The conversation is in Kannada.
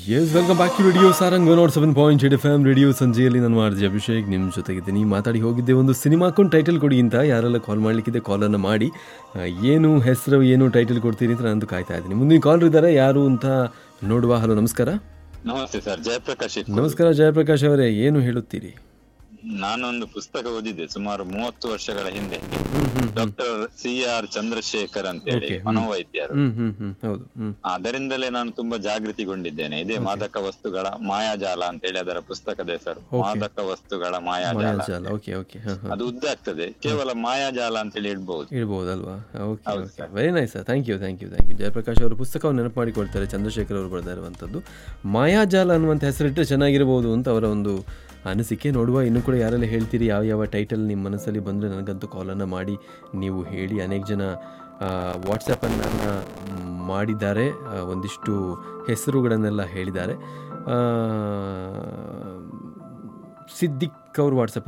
S welcome back to radio Sarang one not seven point eight F M radio ಸಂಜೆಯಲ್ಲಿ ನಾನು ಮಾಡಿದೆ ಅಭಿಷೇಕ್ ನಿಮ್ಮ ಜೊತೆಗಿದ್ದೀನಿ ಮಾತಾಡಿ ಹೋಗಿದ್ದೆ ಒಂದು ಸಿನಿಮಾಕ್ಕೊಂದು ಟೈಟಲ್ ಕೊಡಿ ಅಂತ ಯಾರೆಲ್ಲ ಕಾಲ್ ಮಾಡಲಿಕ್ಕಿದೆ ಕಾಲನ್ನು ಮಾಡಿ ಆ, ಏನು ಹೆಸರು ಏನು ಟೈಟಲ್ ಕೊಡ್ತೀರಿ ಅಂತ ನಾನು ಕಾಯ್ತಾ ಇದ್ದೀನಿ ಮುಂದಿನ ಕಾಲ್ ಇದ್ದಾರೆ ಯಾರು ಅಂತ ನೋಡುವ ಹಲೋ ನಮಸ್ಕಾರ ನಮಸ್ತೆ ಸರ್ ಜಯಪ್ರಕಾಶ್ ಇಟ್ಕೂರು. ನಮಸ್ಕಾರ ಜಯಪ್ರಕಾಶ್ ಅವರೇ ಏನು ಹೇಳುತ್ತೀರಿ ನಾನೊಂದು ಪುಸ್ತಕ ಓದಿದ್ದೆ ಸುಮಾರು ಮೂವತ್ತು ವರ್ಷಗಳ ಹಿಂದೆ ಡಾಕ್ಟರ್ ಸಿ ಆರ್ ಚಂದ್ರಶೇಖರ್ ಅಂತ ಹೇಳಿ ಮನೋವೈದ್ಯರು ಹ್ಮ್ ಹ್ಮ್ ಹ್ಮ್ ಹೌದು ಹ್ಮ್ ಅದರಿಂದಲೇ ನಾನು ತುಂಬಾ ಜಾಗೃತಿಗೊಂಡಿದ್ದೇನೆ ಇದೇ ಮಾದಕ ವಸ್ತುಗಳ ಮಾಯಾಜಾಲ ಅಂತ ಹೇಳಿ ಅದರ ಪುಸ್ತಕದ ಹೆಸರು ಮಾದಕ ವಸ್ತುಗಳ ಮಾಯಾಜಾಲ ಮಾಯಾಜಾಲ ಓಕೆ ಓಕೆ ಹಾಂ ಹಾಂ ಅದು ಉದ್ದ ಆಗ್ತದೆ ಕೇವಲ ಮಾಯಾಜಾಲ ಅಂತ ಹೇಳಿ ಇಡ್ಬಹುದು ಇಡ್ಬೋದಲ್ವಾ okay okay very nice sir thank you thank you thank you Jayaprakash ಅವರು ಪುಸ್ತಕವನ್ನು ನೆನಪು ಮಾಡಿಕೊಳ್ತಾರೆ ಚಂದ್ರಶೇಖರ್ ಅವರು ಬರೆದ ಇರುವಂಥದ್ದು ಮಾಯಾಜಾಲ ಅನ್ನುವಂಥ ಹೆಸರಿಟ್ಟರೆ ಚೆನ್ನಾಗಿರ್ಬೋದು ಅಂತ ಅವರ ಒಂದು ಅನಿಸಿಕೆ ನೋಡುವ ಇನ್ನೂ ಕೂಡ ಯಾರೆಲ್ಲ ಹೇಳ್ತೀರಿ ಯಾವ ಯಾವ ಟೈಟಲ್ ನಿಮ್ಮ ಮನಸ್ಸಲ್ಲಿ ಬಂದರೆ ನನಗಂತೂ ಕಾಲನ್ನು ಮಾಡಿ ನೀವು ಹೇಳಿ ಅನೇಕ ಜನ ವಾಟ್ಸಪ್ಪನ್ನು ಮಾಡಿದ್ದಾರೆ ಆ, ಒಂದಿಷ್ಟು ಹೆಸರುಗಳನ್ನೆಲ್ಲ ಹೇಳಿದ್ದಾರೆ ಆ, ಸಿದ್ದಿಕ್ ಅವರು ವಾಟ್ಸಪ್